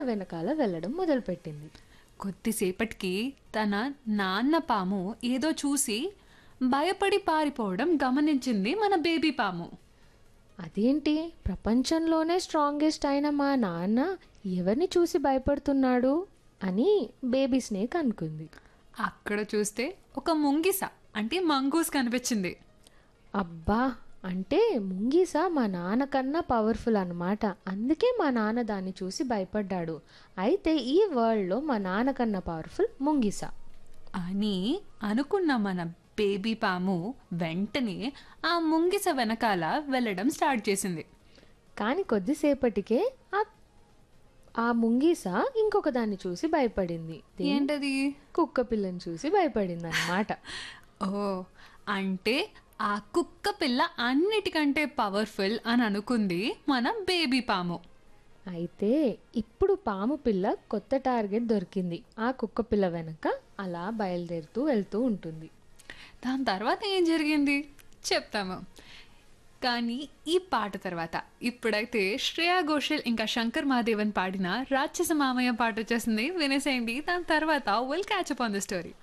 వెనకాల వెళ్ళడం మొదలుపెట్టింది కొద్దిసేపటికి తన నాన్న పాము ఏదో చూసి భయపడి పారిపోవడం గమనించింది మన బేబీ పాము అదేంటి ప్రపంచంలోనే స్ట్రాంగెస్ట్ అయిన మా నాన్న ఎవరిని చూసి భయపడుతున్నాడు అని బేబీ స్నేక్ అనుకుంది అక్కడ చూస్తే ఒక ముంగిస అంటే మంగూస్ కనిపించింది అబ్బా అంటే ముంగీస మా నాన్న కన్నా పవర్ఫుల్ అనమాట అందుకే మా నాన్న దాన్ని చూసి భయపడ్డాడు అయితే ఈ వరల్డ్లో మా నాన్న కన్నా పవర్ఫుల్ ముంగీస అని అనుకున్న మన బేబీ పాము వెంటనే ఆ ముంగిస వెనకాల వెళ్ళడం స్టార్ట్ చేసింది కానీ కొద్దిసేపటికే ఆ ఆ ముంగీస ఇంకొక దాన్ని చూసి భయపడింది ఏంటది కుక్క పిల్లని చూసి భయపడింది అనమాట ఓ అంటే ఆ కుక్క పిల్ల అన్నిటికంటే పవర్ఫుల్ అని అనుకుంది మన బేబీ పాము అయితే ఇప్పుడు పాము పిల్ల కొత్త టార్గెట్ దొరికింది ఆ కుక్క పిల్ల వెనక అలా బయలుదేరుతూ వెళ్తూ ఉంటుంది దాని తర్వాత ఏం జరిగింది చెప్తాము కానీ ఈ పాట తర్వాత ఇప్పుడైతే శ్రేయా ఘోషల్ ఇంకా శంకర్ మహాదేవన్ పాడిన రాక్షస మామయ్య పాట వచ్చేసింది వినేసేయండి దాని తర్వాత will catch up on the story